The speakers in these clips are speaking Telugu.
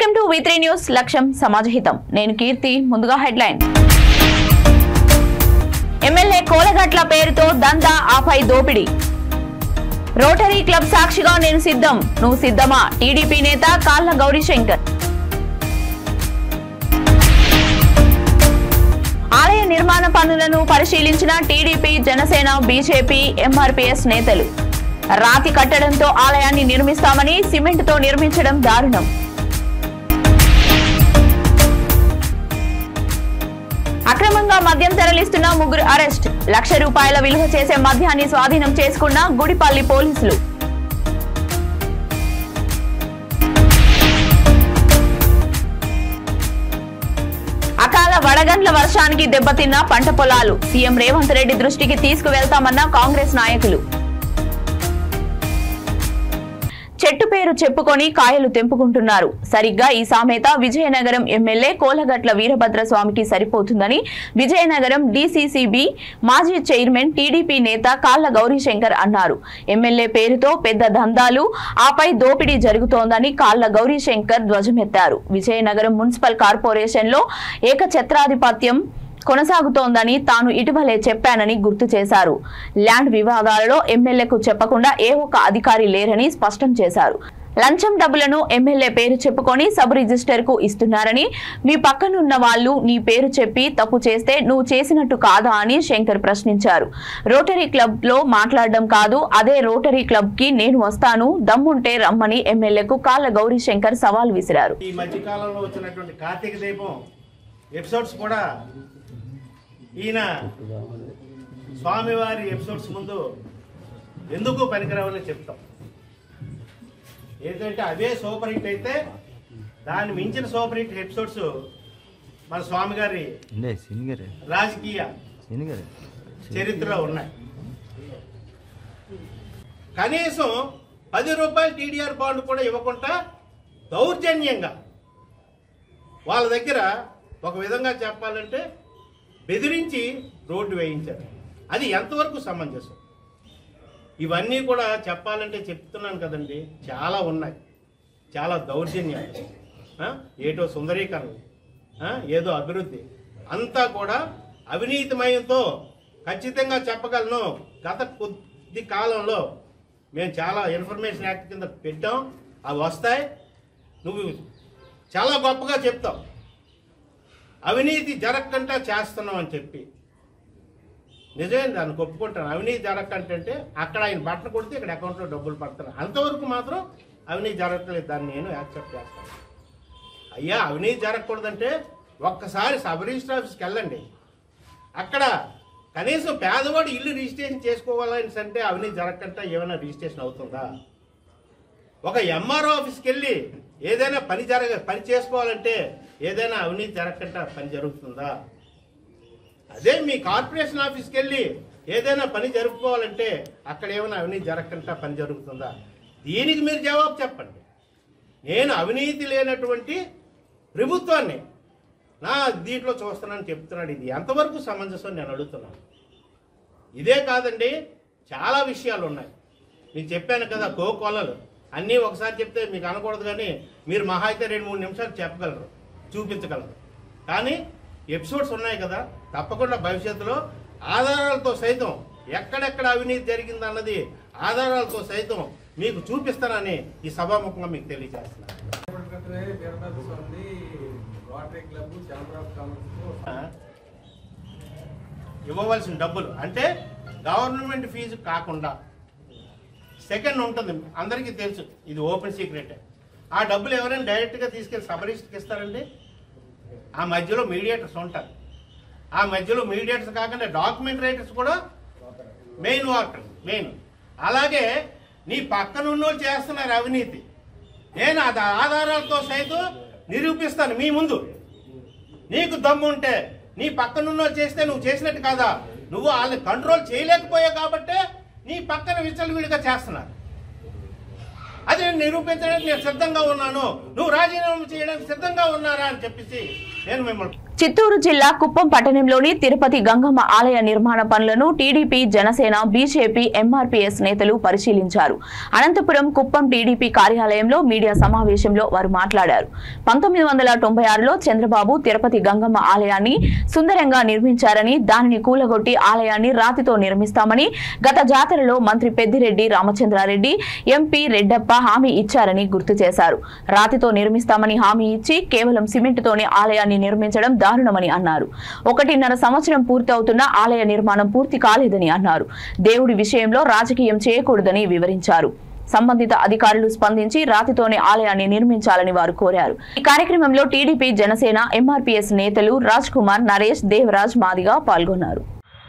Welcome to V three news లక్ష్యం సమాజహితం నేను కీర్తి ముందుగా హెడ్లైన్ ఎమ్మెల్యే కోలగట్ల పేరుతో దందా ఆపై దోపిడీ రోటరీ క్లబ్ సాక్షిగా నేను సిద్ధం నువ్వు సిద్ధమా టీడీపీ నేత కాళ్ళ గౌరీశంకర్ ఆలయ నిర్మాణ పనులను పరిశీలించిన టీడీపీ జనసేన బీజేపీ ఎంఆర్పీఎస్ నేతలు రాతి కట్టడంతో ఆలయాన్ని నిర్మిస్తామని సిమెంట్తో నిర్మించడం దారుణం అక్రమంగా మద్యం తరలిస్తున్న ముగ్గురు అరెస్ట్ లక్ష రూపాయల విలువ చేసే మద్యాన్ని స్వాధీనం చేసుకున్న గుడిపల్లి పోలీసులు అకాల వడగండ్ల వర్షానికి దెబ్బతిన్న పంట పొలాలు సీఎం రేవంత్ రెడ్డి దృష్టికి తీసుకువెళ్తామన్న కాంగ్రెస్ నాయకులు చెట్టు పేరు చెప్పుకొని కాయలు తెంపుకుంటున్నారు సరిగ్గా ఈ సామెత విజయనగరం ఎమ్మెల్యే కోలగట్ల వీరభద్ర స్వామికి సరిపోతుందని విజయనగరం డీసీసీబీ మాజీ చైర్మన్ టీడీపీ నేత కాళ్ల గౌరీశంకర్ అన్నారు ఎమ్మెల్యే పేరుతో పెద్ద దందాలు ఆపై దోపిడీ జరుగుతోందని కాళ్ల గౌరీశంకర్ ధ్వజమెత్తారు విజయనగరం మున్సిపల్ కార్పొరేషన్లో ఏకఛత్రాధిపత్యం కొనసాగుతోందని తాను ఇటీవలే చెప్పానని గుర్తు చేశారు ల్యాండ్ వివాదాలలో ఎమ్మెల్యేకు చెప్పకుండా ఏ ఒక్క అధికారి లేరని స్పష్టం చేశారు లంచం డబ్బులను ఎమ్మెల్యే పేరు చెప్పుకొని సబ్ రిజిస్టర్ కు ఇస్తున్నారని మీ పక్కనున్న వాళ్ళు నీ పేరు చెప్పి తప్పు చేస్తే నువ్వు చేసినట్టు కాదా అని శంకర్ ప్రశ్నించారు రోటరీ క్లబ్ లో మాట్లాడడం కాదు అదే రోటరీ క్లబ్ కి నేను వస్తాను దమ్ముంటే రమ్మని ఎమ్మెల్యేకు కాళ్ళ గౌరీ శంకర్ సవాల్ విసిరారు ఈ మధ్య కాలంలో వచ్చినటువంటి కార్తీక దీపం ఎపిసోడ్స్ కూడా ఈయన స్వామివారి ఎపిసోడ్స్ ముందు ఎందుకు పనికిరావని చెప్తాం ఏంటంటే అవే సూపర్ హిట్ అయితే దాన్ని మించిన సూపర్ హిట్ ఎపిసోడ్స్ మన స్వామి గారి ఉండే సినిగరే రాజకీయ సినిగరే చరిత్రలో ఉన్నాయి కనీసం పది రూపాయలు టీడీఆర్ బాండ్ కూడా ఇవ్వకుండా దౌర్జన్యంగా వాళ్ళ దగ్గర ఒక విధంగా చెప్పాలంటే బెదిరించి రోడ్డు వేయించారు అది ఎంతవరకు సమంజసం ఇవన్నీ కూడా చెప్పాలంటే చెప్తున్నాను కదండి చాలా ఉన్నాయి చాలా దౌర్జన్యాలు ఆ? ఏటో సుందరీకరణ ఆ? ఏదో అభివృద్ధి అంతా కూడా అవినీతిమయంతో ఖచ్చితంగా చెప్పగలను గత కొద్ది కాలంలో మేము చాలా ఇన్ఫర్మేషన్ యాక్ట్ కింద పెట్టాం అవి వస్తాయి నువ్వు చాలా గొప్పగా చెప్తావు అవినీతి జరగకుండా చేస్తున్నాం అని చెప్పి నిజమే దాన్ని ఒప్పుకుంటాను అవినీతి జరగకంటే అక్కడ ఆయన బట్టలు కొడితే ఇక్కడ అకౌంట్లో డబ్బులు పడుతున్నాయి అంతవరకు మాత్రం అవినీతి జరగట్లేదు దాన్ని నేను యాక్సెప్ట్ చేస్తాను అయ్యా అవినీతి జరగకూడదంటే ఒక్కసారి సబ్ రిజిస్టర్ ఆఫీస్కి వెళ్ళండి అక్కడ కనీసం పేదవాడు ఇల్లు రిజిస్ట్రేషన్ చేసుకోవాలని అంటే అవినీతి జరగకుండా ఏమైనా రిజిస్ట్రేషన్ అవుతుందా ఒక ఎంఆర్ఓ ఆఫీస్కి వెళ్ళి ఏదైనా పని జరగ పని చేసుకోవాలంటే ఏదైనా అవినీతి జరగకుండా పని జరుగుతుందా అదే మీ కార్పొరేషన్ ఆఫీస్కి వెళ్ళి ఏదైనా పని జరుపుకోవాలంటే అక్కడ ఏమైనా అవినీతి జరగకుండా పని జరుగుతుందా దీనికి మీరు జవాబు చెప్పండి నేను అవినీతి లేనటువంటి ప్రభుత్వాన్ని నా దీంట్లో చూస్తున్నాను చెప్తున్నాడు ఇది ఎంతవరకు సమంజసం నేను అడుగుతున్నాను ఇదే కాదండి చాలా విషయాలు ఉన్నాయి మీకు చెప్పాను కదా కోకొలలు అన్నీ ఒకసారి చెప్తే మీకు అనకూడదు కానీ మీరు మహా అయితే రెండు మూడు నిమిషాలు చెప్పగలరు చూపించగలరు కానీ ఎపిసోడ్స్ ఉన్నాయి కదా తప్పకుండా భవిష్యత్తులో ఆధారాలతో సైతం ఎక్కడెక్కడ అవినీతి జరిగిందన్నది ఆధారాలతో సైతం మీకు చూపిస్తానని ఈ సభాముఖంగా మీకు తెలియజేస్తున్నాను పట్టుకుంటే Veerabhadra Swamy rotary club chamber of commerce ఇవ్వవలసిన డబ్బులు అంటే గవర్నమెంట్ ఫీజు కాకుండా సెకండ్ ఉంటుంది అందరికీ తెలుసు ఇది ఓపెన్ సీక్రెట్ ఆ డబ్బులు ఎవరైనా డైరెక్ట్గా తీసుకెళ్ళి సబరిస్ట్కి ఇస్తారండి ఆ మధ్యలో మీడియేటర్స్ ఉంటారు ఆ మధ్యలో మీడియేటర్స్ కాకుండా డాక్యుమెంట్ రైటర్స్ కూడా మెయిన్ వర్కర్ మెయిన్ అలాగే నీ పక్కన ఉన్నోళ్ళు చేస్తున్నారు అవినీతి నేను అది ఆధారాలతో సైతం నిరూపిస్తాను మీ ముందు నీకు దమ్ము ఉంటే నీ పక్కనున్న చేస్తే నువ్వు చేసినట్టు కాదా నువ్వు వాళ్ళని కంట్రోల్ చేయలేకపోయావు కాబట్టే నీ పక్కన విచ్చలవిడిగా చేస్తున్నారు అది నేను నిరూపించడానికి నేను సిద్ధంగా ఉన్నాను నువ్వు రాజీనామా చేయడానికి సిద్ధంగా ఉన్నారా అని చెప్పేసి నేను మిమ్మల్ని చిత్తూరు జిల్లా కుప్పం పట్టణంలోని తిరుపతి గంగమ్మ ఆలయ నిర్మాణ పనులను టీడీపీ జనసేన బీజేపీ ఎంఆర్పీఎస్ నేతలు పరిశీలించారు అనంతపురం కుప్పం టీడీపీ కార్యాలయంలో మీడియా సమావేశంలో వారు మాట్లాడారు పంతొమ్మిది వందల తొంభై ఆరులో చంద్రబాబు తిరుపతి గంగమ్మ ఆలయాన్ని సుందరంగా నిర్మించారని దానిని కూలగొట్టి ఆలయాన్ని రాతితో నిర్మిస్తామని గత జాతరలో మంత్రి పెద్దిరెడ్డి రామచంద్రారెడ్డి ఎంపీ రెడ్డప్ప హామీ ఇచ్చారని గుర్తు చేశారు రాతితో నిర్మిస్తామని హామీ ఇచ్చి కేవలం సిమెంట్తోనే ఆలయాన్ని నిర్మించడం దారుణమని అన్నారు ఒకటిన్నర సంవత్సరం పూర్తవుతున్నా ఆలయ నిర్మాణం పూర్తి కాలేదని అన్నారు దేవుడి విషయంలో రాజకీయం చేయకూడదని వివరించారు సంబంధిత అధికారులు స్పందించి రాతితోనే ఆలయాన్ని నిర్మించాలని వారు కోరారు ఈ కార్యక్రమంలో టీడీపీ జనసేన ఎంఆర్పీఎస్ నేతలు రాజ్ కుమార్ నరేష్ దేవరాజ్ మాదిగా పాల్గొన్నారు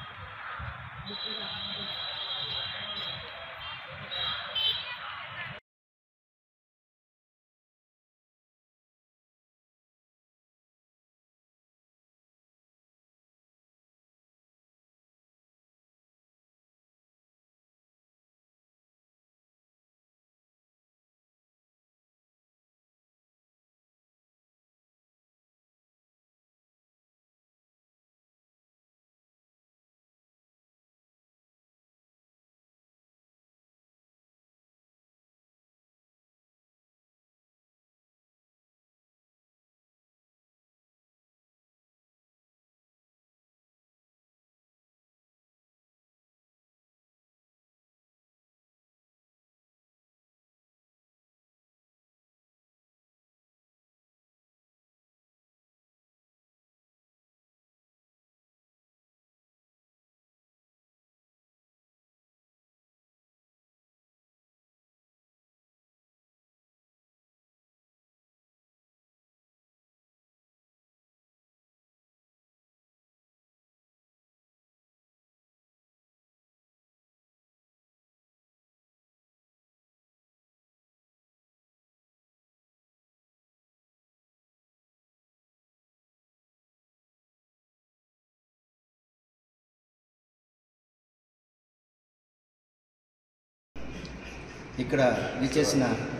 ఇక్కడ విచ్చేసిన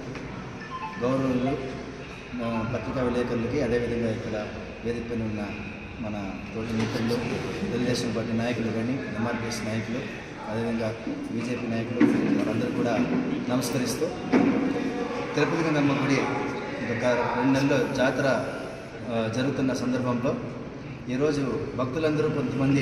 గౌరవులు మా పత్రికా విలేకరులకి అదేవిధంగా ఇక్కడ వేదిక పైన ఉన్న మన తోటి మిత్రులు తెలుగుదేశం పార్టీ నాయకులు కానీ ఎంఆర్పిఎస్ నాయకులు అదేవిధంగా బీజేపీ నాయకులు వారందరూ కూడా నమస్కరిస్తూ తిరుపతి గంగమ్మ గుడి ఇంకొక రెండు నెలల్లో జాతర ఆ, జరుగుతున్న సందర్భంలో ఈరోజు భక్తులందరూ కొంతమంది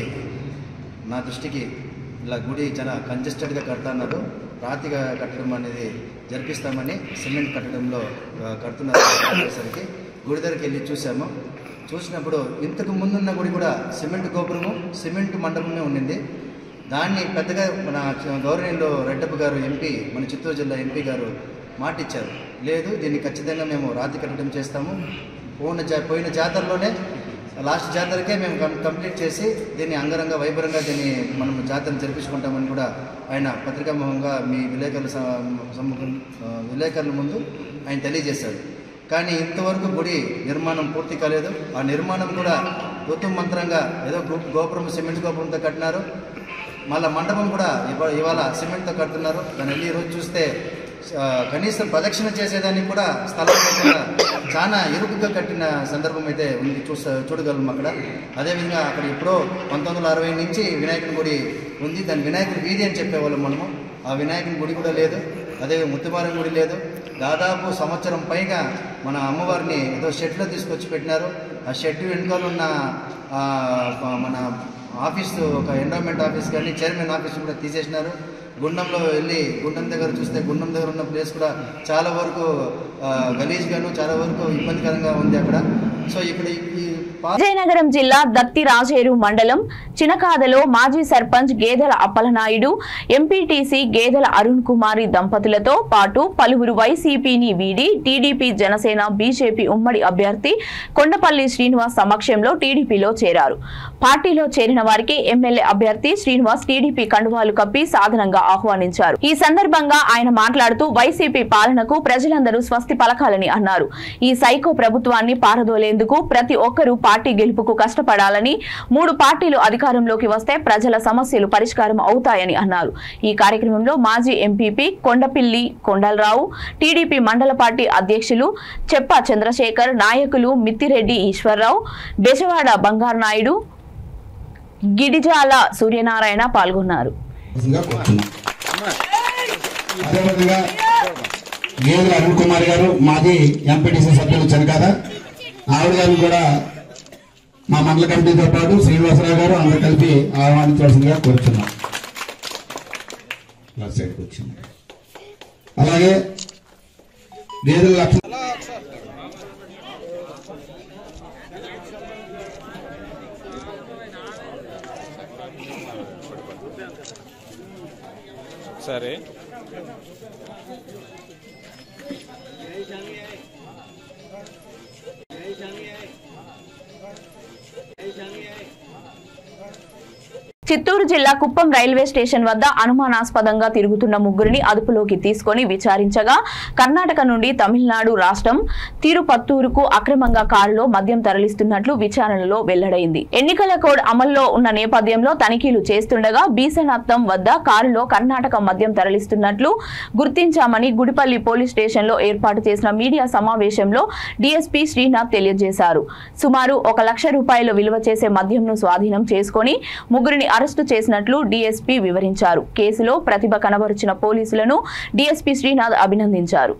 నా దృష్టికి ఇలా గుడి చాలా కంజెస్టెడ్గా కడతాన్నారు రాతిగా కట్టడం అనేది జరిపిస్తామని సిమెంట్ కట్టడంలో ఆ, కడుతున్నారు అనేసరికి గుడి దగ్గరికి వెళ్ళి చూసాము చూసినప్పుడు ఇంతకు ముందున్న గుడి కూడా సిమెంట్ గోపురము సిమెంట్ మండపమే ఉండింది దాన్ని పెద్దగా మన గౌరవనీయులు రెడ్డప్ప గారు ఎంపీ మన చిత్తూరు జిల్లా ఎంపీ గారు మాట ఇచ్చారు లేదు దీన్ని ఖచ్చితంగా మేము రాతి కట్టడం చేస్తాము పోయిన జా పోయిన జాతరలోనే లాస్ట్ జాతరకే మేము కం- కంప్లీట్ చేసి దీన్ని అంగరంగ వైభవంగా దీన్ని మనం జాతరను జరిపించుకుంటామని కూడా ఆయన పత్రికాముఖంగా మీ విలేకరుల స- సమ్ముఖం ఆ, విలేకరుల ముందు ఆయన తెలియజేశారు కానీ ఇంతవరకు గుడి నిర్మాణం పూర్తి కాలేదు ఆ నిర్మాణం కూడా ఋతు మంత్రంగా ఏదో గో- గోపురం సిమెంట్ గోపురంతో కట్టినారు మళ్ళీ మండపం కూడా ఇవ ఇవాళ సిమెంట్తో కడుతున్నారు దాన్ని వెళ్ళి ఈరోజు చూస్తే ఆ, కనీసం ప్రదక్షిణ చేసేదానికి కూడా స్థలం లేకుండా చాలా ఇరుకుగా కట్టిన సందర్భం అయితే ఉంది చూస చూడగలం అక్కడ అదేవిధంగా అక్కడ ఎప్పుడో పంతొమ్మిది వందల అరవై నుంచి వినాయకుని గుడి ఉంది దాని వినాయకుడి వీధి అని చెప్పేవాళ్ళం మనము ఆ వినాయకుని గుడి కూడా లేదు అదే ముత్తుమారం గుడి లేదు దాదాపు సంవత్సరం పైగా మన అమ్మవారిని ఏదో షెడ్లో తీసుకొచ్చి పెట్టినారు ఆ షెడ్ వెనుకాల ఉన్న ఆ, మన ఆఫీస్ ఒక ఎండోమెంట్ ఆఫీస్ కానీ చైర్మన్ ఆఫీస్ కూడా తీసేసినారు గుండంలో వెళ్ళి గుండం దగ్గర చూస్తే గుండం దగ్గర ఉన్న ప్లేస్ కూడా చాలా వరకు ఆ, గలీజ్గాను చాలా వరకు ఇబ్బందికరంగా ఉంది అక్కడ సో ఇక్కడ ఈ- ఈ పా- విజయనగరం జిల్లా దత్తి రాజేరు మండలం చినకాదలో మాజీ సర్పంచ్ గేదెల అప్పలనాయుడు ఎంపీటీసీ గేదెల అరుణ్ కుమారి దంపతులతో పాటు పలువురు వైసీపీని వీడి టీడీపీ జనసేన బీజేపీ ఉమ్మడి అభ్యర్థి కొండపల్లి శ్రీనివాస్ సమక్షంలో టీడీపీలో చేరారు పార్టీలో చేరిన వారికి ఎమ్మెల్యే అభ్యర్థి శ్రీనివాస్ టీడీపీ కండువాలు కప్పి సాధనంగా ఆహ్వానించారు ఈ సందర్భంగా ఆయన మాట్లాడుతూ వైసీపీ పాలనకు ప్రజలందరూ స్వస్తి పలకాలని అన్నారు ఈ సైకో ప్రభుత్వాన్ని పారదోలేందుకు ప్రతి ఒక్కరూ పార్టీ గెలుపుకు కష్టపడాలని మూడు పార్టీలు అధికారం అధికారంలోకి వస్తే ప్రజల సమస్యలు పరిష్కారం అవుతాయని అన్నారు ఈ కార్యక్రమంలో మాజీ ఎంపీపీ కొండపిల్లి కొండలరావు టీడీపీ మండల పార్టీ అధ్యక్షులు చెప్ప చంద్రశేఖర్ నాయకులు మిత్తిరెడ్డి ఈశ్వరరావు బెజవాడ బంగారు నాయుడు గిడిజాల సూర్యనారాయణ పాల్గొన్నారు గా కోరుతున్నాం. అదేవిధంగా గేదెల అరుణ్ కుమార్ గారు మాజీ ఎంపీటీసీ సభ్యులు చనికాద ఆవిడ గారిని కూడా మా మండల కమిటీతో పాటు శ్రీనివాసరావు గారు అందరు కలిపి ఆహ్వానించవలసిందిగా కోరుచున్నాం లాస్ట్ సైడ్కి వచ్చింది అలాగే గేదెల లక్ష సరే చిత్తూరు జిల్లా కుప్పం రైల్వే స్టేషన్ వద్ద అనుమానాస్పదంగా తిరుగుతున్న ముగ్గురిని అదుపులోకి తీసుకొని విచారించగా కర్ణాటక నుండి తమిళనాడు రాష్ట్రం తిరుపత్తూరుకు అక్రమంగా కారులో మద్యం తరలిస్తున్నట్లు విచారణలో వెల్లడైంది ఎన్నికల కోడ్ అమల్లో ఉన్న నేపథ్యంలో తనిఖీలు చేస్తుండగా బీసనత్తం వద్ద కారులో కర్ణాటక మద్యం తరలిస్తున్నట్లు గుర్తించామని గుడిపల్లి పోలీస్ స్టేషన్లో ఏర్పాటు చేసిన మీడియా సమావేశంలో డీఎస్పీ శ్రీనాథ్ తెలియజేశారు సుమారు ఒక లక్ష రూపాయల విలువ చేసే మద్యంను స్వాధీనం చేసుకొని ముగ్గురిని అరెస్టు చేసినట్లు డీఎస్పీ వివరించారు కేసులో ప్రతిభ కనబరిచిన పోలీసులను డీఎస్పీ శ్రీనాథ్ అభినందించారు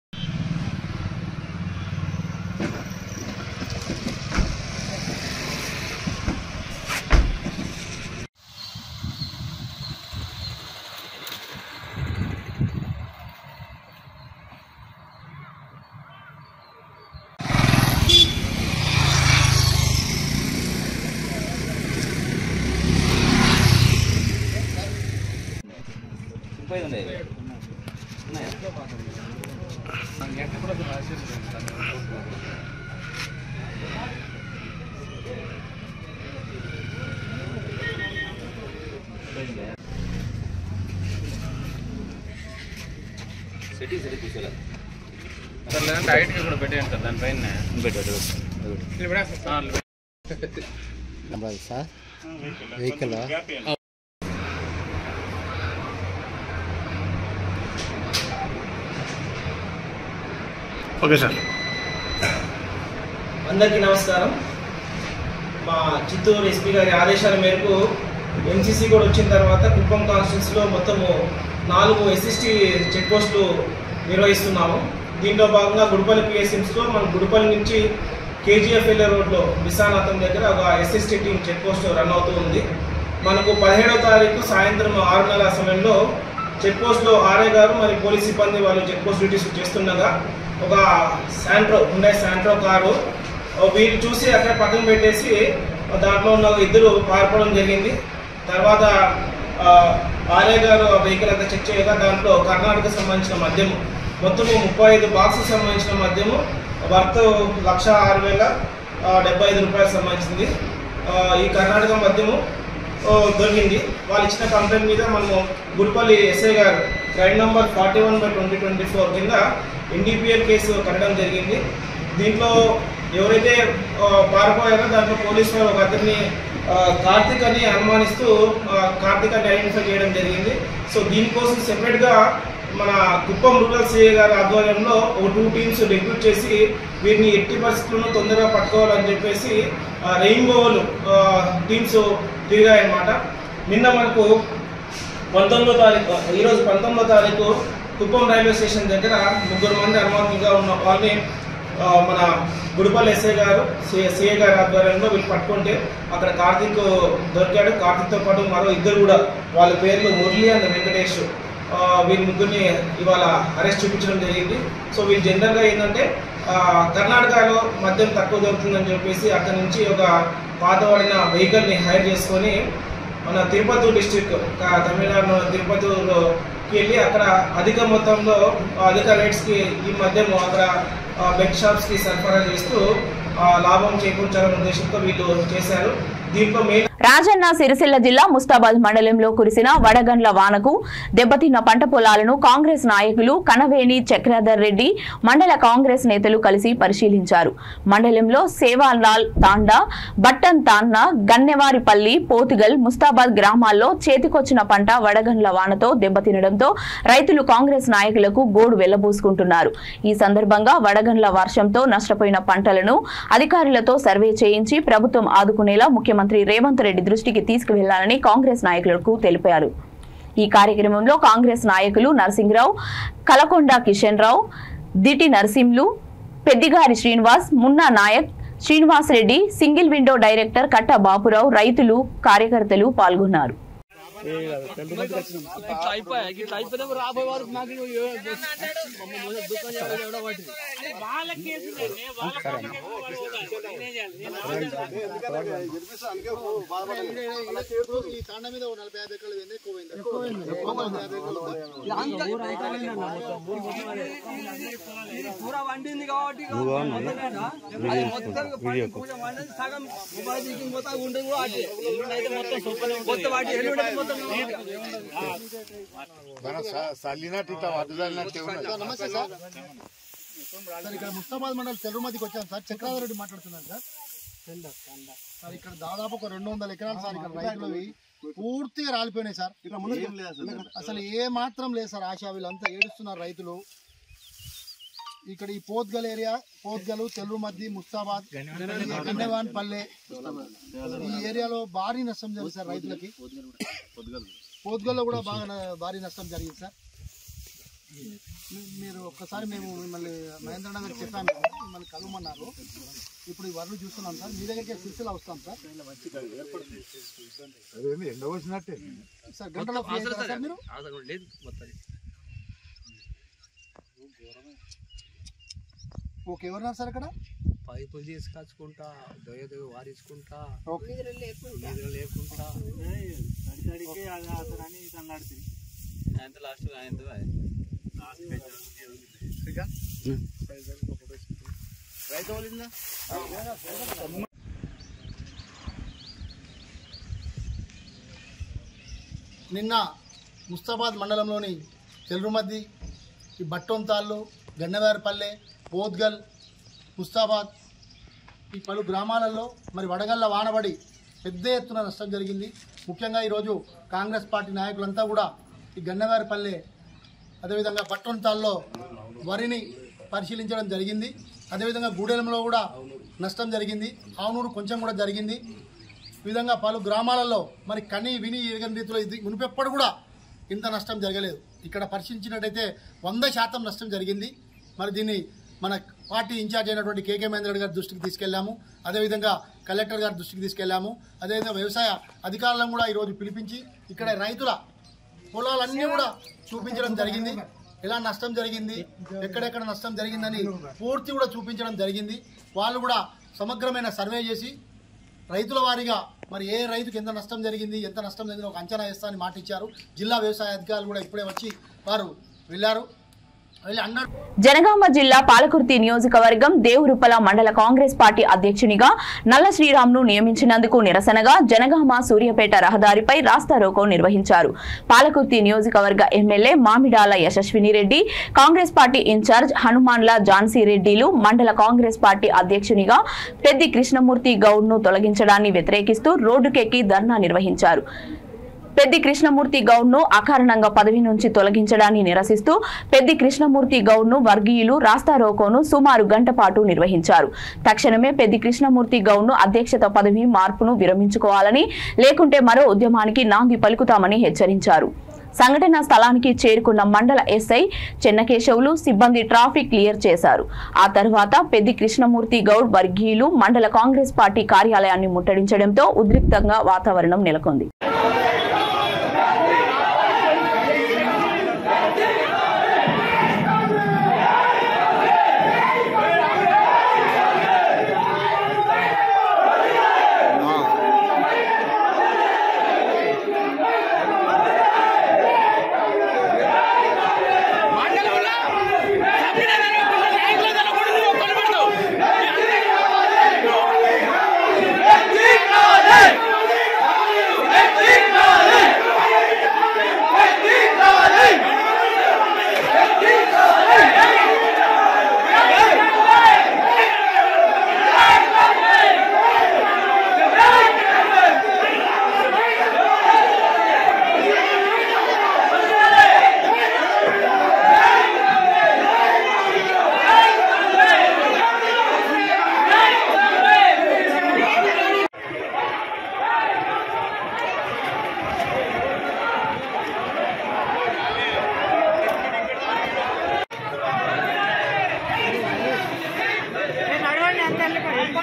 సార్ లేదంటే హైట్గా కూడా పెట్టేయండి సార్ దానిపైన ఓకే సార్ అందరికీ నమస్కారం మా చిత్తూరు ఎస్పీ గారి ఆదేశాల మేరకు ఎంసీసీ కూడా వచ్చిన తర్వాత కుప్పం కాన్స్టిట్యూన్సీలో మొత్తము నాలుగు ఎస్ఎస్టీ చెక్ పోస్టులు నిర్వహిస్తున్నాము దీంట్లో భాగంగా గుడిపల్లి పిఎస్ఎంస్లో మన గుడిపల్లి నుంచి కేజీఎఫ్ఎల్ రోడ్లో విశానాథం దగ్గర ఒక SST team check post run అవుతూ ఉంది మనకు పదిహేడవ తారీఖు సాయంత్రం ఆరున్నర సమయంలో చెక్ పోస్ట్లో ఆర్ఏ గారు మరి పోలీస్ సిబ్బంది వాళ్ళు చెక్ పోస్ట్ డ్యూటీస్ చేస్తుండగా ఒక శాంట్రో ఉండే శాంట్రో కారు వీరు చూసి అక్కడ పక్కన పెట్టేసి దాంట్లో ఉన్న ఇద్దరు పారిపోవడం జరిగింది తర్వాత ఆ, ఆర్ఏ గారు ఆ వెహికల్ అంతా చెక్ చేయగా దాంట్లో కర్ణాటకకు సంబంధించిన మద్యము మొత్తము ముప్పై ఐదు బాక్స్ సంబంధించిన మద్యము వర్త్ లక్ష ఆరు వేల ఆ, డెబ్బై ఐదు రూపాయలకు సంబంధించింది ఆ, ఈ కర్ణాటక మద్యము ఓ, దొరికింది వాళ్ళు ఇచ్చిన కంప్లైంట్ మీద మనము గుడిపల్లి ఎస్ఐ గారు crime number forty one by twenty twenty four కింద ఎన్డీపీఎల్ కేసు కట్టడం జరిగింది దీంట్లో ఎవరైతే ఆ, పారిపోయారో దాంట్లో పోలీసు వారు ఒక అతన్ని ఆ, కార్తిక్ అని అనుమానిస్తూ ఆ, కార్తిక్ అని ఐడెంటిఫై చేయడం జరిగింది సో దీనికోసం సెపరేట్గా మన కుప్పం రూరల్ సిఐ గారి ఆధ్వర్యంలో ఒక టూ టీమ్స్ రిక్రూట్ చేసి వీరిని ఎట్టి పరిస్థితుల్లో తొందరగా పట్టుకోవాలని చెప్పేసి రెయిన్బోలు టీమ్స్ తిరిగాయన్నమాట నిన్న మనకు పంతొమ్మిదో తారీఖు ఈరోజు పంతొమ్మిదో తారీఖు కుప్పం రైల్వే స్టేషన్ దగ్గర ముగ్గురు మంది అనుమానంగా ఉన్న వాళ్ళని ఆ, మన గుడిపల్లి ఎస్ఐ గారు సిఐ గారి ఆధ్వర్యంలో వీళ్ళు పట్టుకుంటే అక్కడ కార్తీక్ దొరికాడు కార్తీక్తో పాటు మరో ఇద్దరు కూడా వాళ్ళ పేర్లు మురళి అండ్ వెంకటేష్ ఆ, వీరి ముగ్గురిని ఇవాళ అరెస్ట్ చూపించడం జరిగింది సో వీళ్ళు జనరల్గా ఏంటంటే ఆ, కర్ణాటకలో మద్యం తక్కువ దొరుకుతుందని చెప్పేసి అక్కడ నుంచి ఒక పాతబడిన వెహికల్ని హైర్ చేసుకొని మన తిరుపతి డిస్టిక్ తమిళనాడు తిరుపతిలోకి వెళ్ళి అక్కడ అధిక మొత్తంలో అధిక రేట్స్కి ఈ మద్యం అక్కడ ఆ, బెడ్ షాప్స్కి సరఫరా చేస్తూ ఆ, లాభం చేకూర్చాలనే ఉద్దేశంతో వీళ్ళు చేశారు దీంట్లో మెయిన్ రాజన్న సిరిసిల్ల జిల్లా ముస్తాబాద్ మండలంలో కురిసిన వడగండ్ల వానకు దెబ్బతిన్న పంట పొలాలను కాంగ్రెస్ నాయకులు కనవేణి చక్రధర్ రెడ్డి మండల కాంగ్రెస్ నేతలు కలిసి పరిశీలించారు మండలంలో సేవాలాల్ తాండా బట్టన్ తాన్న గన్నెవారిపల్లి పోతుగల్ ముస్తాబాద్ గ్రామాల్లో చేతికొచ్చిన పంట వడగండ్ల వానతో దెబ్బతినడంతో రైతులు కాంగ్రెస్ నాయకులకు గోడు వెళ్లబోసుకుంటున్నారు ఈ సందర్భంగా వడగండ్ల వర్షంతో నష్టపోయిన పంటలను అధికారులతో సర్వే చేయించి ప్రభుత్వం ఆదుకునేలా ముఖ్యమంత్రి రేవంత్ రెడ్డి దృష్టికి తీసుకువెళ్లాలని కాంగ్రెస్ నాయకులకు తెలిపారు ఈ కార్యక్రమంలో కాంగ్రెస్ నాయకులు నరసింహరావు కలకొండ కిషన్ రావు దిటి Narasimhulu Peddigari Srinivas Munna Nayak Srinivas Reddy single window director Katta Bapurao రైతులు కార్యకర్తలు పాల్గొన్నారు పూరా వండింది కాబట్టి అది మొత్తం పూజ వండింది సగం ఉపాధికి మొత్తం ఉంటుంది కూడా అట్లే ఎల్లుండి అయితే మొత్తం సూపర్ మొత్తం వాటి ఎల్లుండి అయితే మొత్తం నమస్తే సార్ సార్ ఇక్కడ ముస్తాబాద్ మండలం చెరుమతికి వచ్చాను సార్ చక్రాధర్ రెడ్డి మాట్లాడుతున్నాను సార్ సార్ ఇక్కడ దాదాపు ఒక రెండు వందల ఎకరాలు సార్ ఇక్కడ రైతులవి పూర్తిగా రాలిపోయినాయి సార్ అసలు ఏ మాత్రం లేదు సార్ ఆశా వీళ్ళంతా ఏడుస్తున్నారు రైతులు ఇక్కడ ఈ పోత్గల్ ఏరియా పోత్గలు తెల్లుమద్ది ముస్తాబాద్ గన్నెవాన్ పల్లె ఈ ఏరియాలో భారీ నష్టం జరిగింది సార్ రైతులకి పోత్గల్లో కూడా బాగా న- భారీ నష్టం జరిగింది సార్ మీ- మీరు ఒక్కసారి మేము మిమ్మల్ని మహేంద్ర నగర్ చెప్పాము కదా, మిమ్మల్ని కలవమన్నారు ఇప్పుడు ఈ వరలు చూస్తున్నాం సార్ మీ దగ్గరికి సిరిసిల్ల వస్తాం సార్ సార్ గంటలో ఫ్రీ అవుతారా సార్ మీరు లేదు మొత్తం ఓకే ఎవరున్నారు సార్ ఇక్కడ పైపులు తీసుకొచ్చుకుంటా దొయ్య దొయ్య వారించుకుంటా ఓకే నిద్ర లేకుండా లాస్ట్ నిన్న ముస్తాబాద్ మండలంలోని చెల్రుమద్ది ఈ బట్టొంతాళ్ళు గన్నవారిపల్లె పోద్గల్ ముస్తాబాద్ ఈ పలు గ్రామాలలో మరి వడగళ్ళ వానబడి పెద్ద ఎత్తున నష్టం జరిగింది ముఖ్యంగా ఈరోజు కాంగ్రెస్ పార్టీ నాయకులంతా కూడా ఈ గన్నవారిపల్లె అదేవిధంగా బట్టొంతాల్లో వరిని పరిశీలించడం జరిగింది అదేవిధంగా గూడెలంలో కూడా నష్టం జరిగింది ఆవునూరు కొంచెం కూడా జరిగింది ఈ విధంగా పలు గ్రామాలలో మరి కని విని ఎరగని రీతిలో ఇది మునిపెప్పుడు కూడా ఇంత నష్టం జరగలేదు ఇక్కడ పరిశీలించినట్టయితే వంద శాతం నష్టం జరిగింది మరి దీన్ని మన పార్టీ ఇన్ఛార్జ్ అయినటువంటి కేకే మహేంద్ర రెడ్డి గారి దృష్టికి తీసుకెళ్లాము అదేవిధంగా కలెక్టర్ గారి దృష్టికి తీసుకెళ్లాము అదేవిధంగా వ్యవసాయ అధికారులను కూడా ఈరోజు పిలిపించి ఇక్కడ రైతుల పొలాలన్నీ కూడా చూపించడం జరిగింది ఎలా నష్టం జరిగింది ఎక్కడెక్కడ నష్టం జరిగిందని పూర్తి కూడా చూపించడం జరిగింది వాళ్ళు కూడా సమగ్రమైన సర్వే చేసి రైతుల వారీగా మరి ఏ రైతుకి ఎంత నష్టం జరిగింది ఎంత నష్టం జరిగింది ఒక అంచనా వేస్తామని మాట ఇచ్చారు జిల్లా వ్యవసాయ అధికారులు కూడా ఇప్పుడే వచ్చి వారు వెళ్ళారు వెళ్ళి అన్నారు జనగామ జిల్లా పాలకుర్తి నియోజకవర్గం దేవురుపల మండల కాంగ్రెస్ పార్టీ అధ్యక్షునిగా నల్ల శ్రీరామ్ను నియమించినందుకు నిరసనగా జనగామ సూర్యాపేట రహదారిపై రాస్తా రోకో నిర్వహించారు పాలకుర్తి నియోజకవర్గ MLA Mamidala Yashaswini Reddy Congress party incharge Hanumandla Jhansi రెడ్డిలు మండల కాంగ్రెస్ పార్టీ అధ్యక్షునిగా పెద్ది కృష్ణమూర్తి గౌడ్ను తొలగించడాన్ని వ్యతిరేకిస్తూ రోడ్డుకెక్కి ధర్నా నిర్వహించారు పెద్ది కృష్ణమూర్తి గౌడ్ను అకారణంగా పదవి నుంచి తొలగించడాన్ని నిరసిస్తూ పెద్ది కృష్ణమూర్తి గౌడ్ను వర్గీయులు రాస్తా రోకోను సుమారు గంట పాటు నిర్వహించారు తక్షణమే పెద్ది కృష్ణమూర్తి గౌడ్ను అధ్యక్షత పదవి మార్పును విరమించుకోవాలని లేకుంటే మరో ఉద్యమానికి నాంది పలుకుతామని హెచ్చరించారు సంఘటన స్థలానికి చేరుకున్న మండల ఎస్ఐ చెన్నకేశవులు సిబ్బంది ట్రాఫిక్ క్లియర్ చేశారు ఆ తర్వాత పెద్ది కృష్ణమూర్తి గౌడ్ వర్గీయులు మండల కాంగ్రెస్ పార్టీ కార్యాలయాన్ని ముట్టడించడంతో ఉద్రిక్తంగా వాతావరణం నెలకొంది మండలంలో సభ్యుల కొడుకు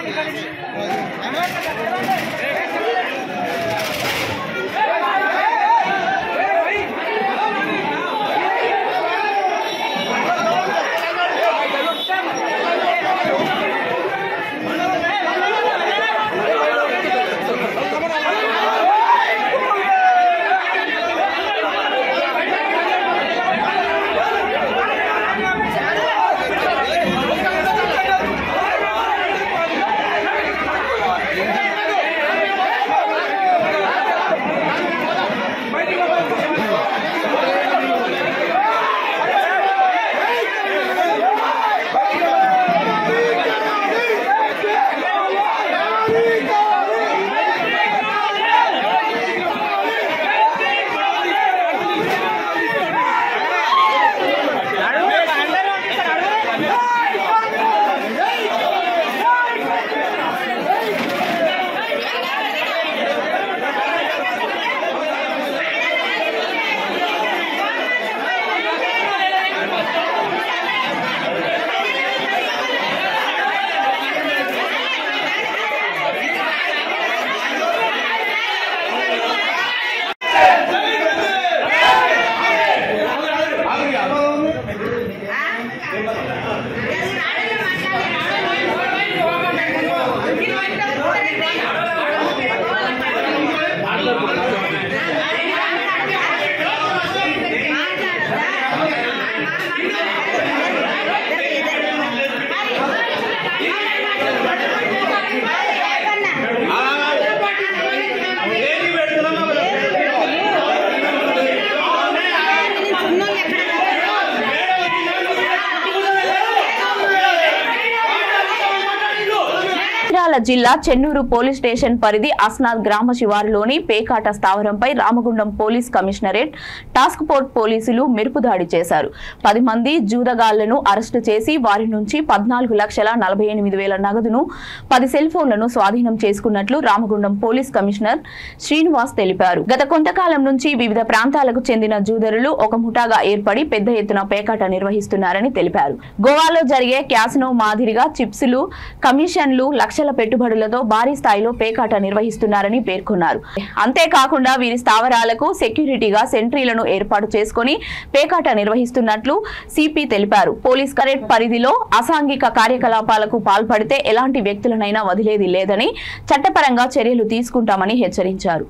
మంచిర్యాల జిల్లా చెన్నూరు పోలీస్ స్టేషన్ పరిధి అస్నాథ్ గ్రామ శివారులోని పేకాట స్థావరంపై Ramagundam police commissionerate task force పోలీసులు మెరుపు దాడి చేశారు పది మంది జూదగాళ్లను అరెస్టు చేసి వారి నుంచి పద్నాలుగు లక్షల నలభై ఎనిమిది వేల నగదును పది సెల్ ఫోన్లను స్వాధీనం చేసుకున్నట్లు రామగుండం పోలీస్ కమిషనర్ శ్రీనివాస్ తెలిపారు గత కొంతకాలం నుంచి వివిధ ప్రాంతాలకు చెందిన జూదరులు ఒక ముఠాగా ఏర్పడి పెద్ద ఎత్తున పేకాట నిర్వహిస్తున్నారని తెలిపారు గోవాలో జరిగే క్యాసినో మాదిరిగా చిప్సులు కమిషన్లు లక్షల పెట్టుబడులతో భారీ స్థాయిలో పేకాట నిర్వహిస్తున్నారని పేర్కొన్నారు అంతేకాకుండా వీరి స్థావరాలకు సెక్యూరిటీగా సెంట్రీలను ఏర్పాటు చేసుకుని పేకాట నిర్వహిస్తున్నట్లు సిపి తెలిపారు పోలీస్ కరెక్ట్ పరిధిలో అసాంఘిక కార్యకలాపాలకు పాల్పడితే ఎలాంటి వ్యక్తులనైనా వదిలేది లేదని చట్టపరంగా చర్యలు తీసుకుంటామని హెచ్చరించారు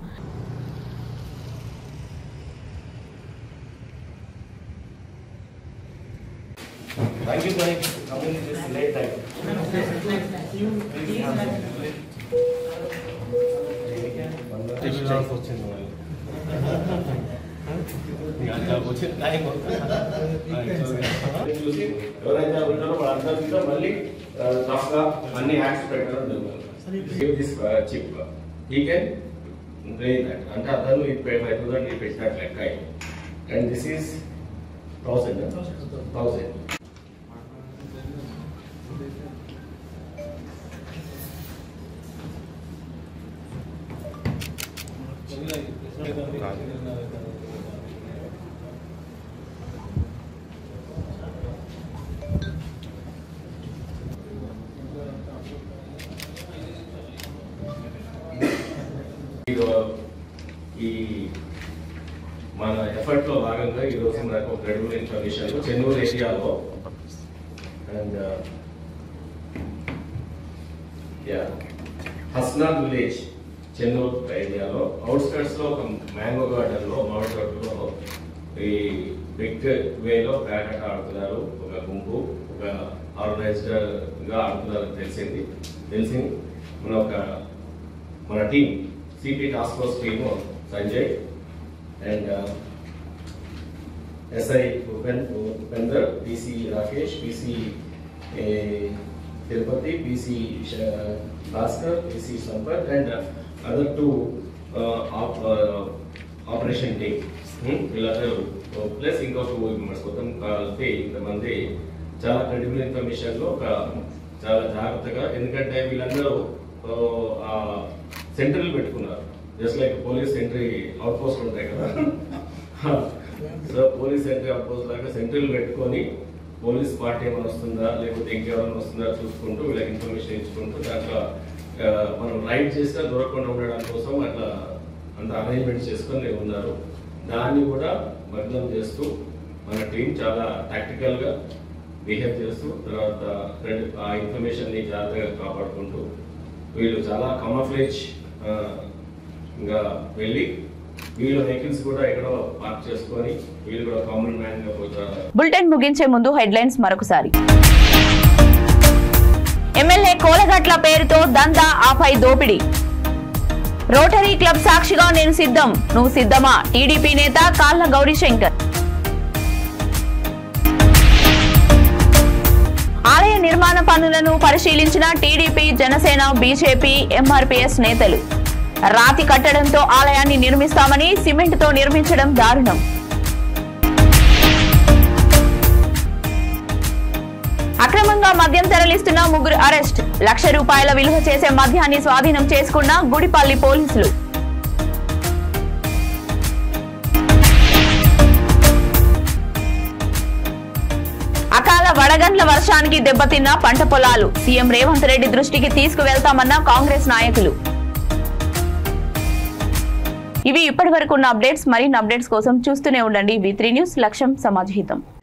Thank you for coming this late time. వచ్చింది మరి. ఇంకా వచ్చిన టైం చూసి ఎవరైతే ఉంటారో వాళ్ళందరూ కూడా మళ్ళీ రఫ్గా అన్ని యాక్ట్స్ పెట్టడం జరుగుతుంది దిస్ చిప్ ఈ కెన్ దట్ అంటే అతను ఇది ఫైవ్ థౌసండ్ ఇది పెట్టినట్టు లెక్క and this is thousand thousand ఈ మన ఎఫర్ట్ లో భాగంగా ఈ రోజు నాకు ఒక రెడ్యూల్ ఇన్ఫర్మేషన్ చెన్నూరు ఏరియాలో అండ్ యా హస్నాల్ విలేజ్ చెన్నూరు ఏరియాలో అవుట్స్కట్స్ లో ఒక మ్యాంగో గార్డెన్ లో మామిడి తోటలో ఈ బిగ్ వేలో బ్యాట్ ఆడుతున్నారు ఒక గుంపు ఒక ఆర్గనైజ్డ్ గా ఆడుతున్నారు తెలిసింది తెలిసింది మన ఒక మన team CP task force team Sanjay and SI Upen Upender PC Rakesh PC Tirupati PC Bhaskar PC Sampath and other two operation team వీళ్ళందరూ ప్లస్ ఇంకో టూ మెంబర్స్ మొత్తం కలిపి ఇంతమంది చాలా క్రెడిబుల్ ఇన్ఫర్మేషన్ లో ఒక చాలా జాగ్రత్తగా ఎందుకంటే వీళ్ళందరూ సెంటర్లు పెట్టుకున్నారు just like police entry out post ఉంటాయి కదా so police entry out post లాగా సెంటర్లు పెట్టుకొని పోలీస్ పార్టీ ఏమైనా వస్తుందా లేకపోతే ఇంకెవరైనా వస్తుందా చూసుకుంటూ వీళ్ళకి ఇన్ఫర్మేషన్ ఇచ్చుకుంటూ దాంట్లో ఆ, మనం రైడ్ చేసినా దొరకకుండా ఉండడం కోసం అట్లా అంత అరేంజ్మెంట్ చేసుకొని ఉన్నారు దాన్ని కూడా భగ్నం చేస్తూ మన టీం చాలా టాక్టికల్ గా బిహేవ్ చేస్తూ తర్వాత రెండు- ఆ ఇన్ఫర్మేషన్ ని జాగ్రత్తగా కాపాడుకుంటూ వీళ్ళు చాలా కమఫ్లేజ్ ఇంకా వెళ్ళి వీళ్ళ వెహికల్స్ కూడా ఎక్కడో పార్క్ చేసుకొని వీళ్ళు కూడా కామన్ మ్యాన్ గా పోతారు బులెటిన్ ముగించే ముందు హెడ్లైన్స్ మరొకసారి ఎమ్మెల్యే కోలగట్ల పేరుతో దందా ఆపై దోపిడీ రోటరీ క్లబ్ సాక్షిగా నేను సిద్ధం నువ్వు సిద్ధమా టీడీపీ నేత కాళ్ళ గౌరీశంకర్ ఆలయ నిర్మాణ పనులను పరిశీలించిన టీడీపీ జనసేన బీజేపీ ఎంఆర్పీఎస్ నేతలు రాతి కట్టడంతో ఆలయాన్ని నిర్మిస్తామని సిమెంట్తో నిర్మించడం దారుణం అక్రమంగా మద్యం తరలిస్తున్న ముగ్గురు అరెస్ట్ లక్ష రూపాయల విలువ చేసే మద్యాన్ని స్వాధీనం చేసుకున్న గుడిపల్లి పోలీసులు అకాల వడగండ్ల వర్షానికి దెబ్బతిన్న పంట పొలాలు సీఎం రేవంత్ రెడ్డి దృష్టికి తీసుకువెళ్తామన్న కాంగ్రెస్ నాయకులు ఇవి ఇప్పటి వరకు ఉన్న అప్డేట్స్ మరిన్ని అప్డేట్స్ కోసం చూస్తూనే ఉండండి వి త్రీ న్యూస్ లక్ష్యం సమాజ్ హితం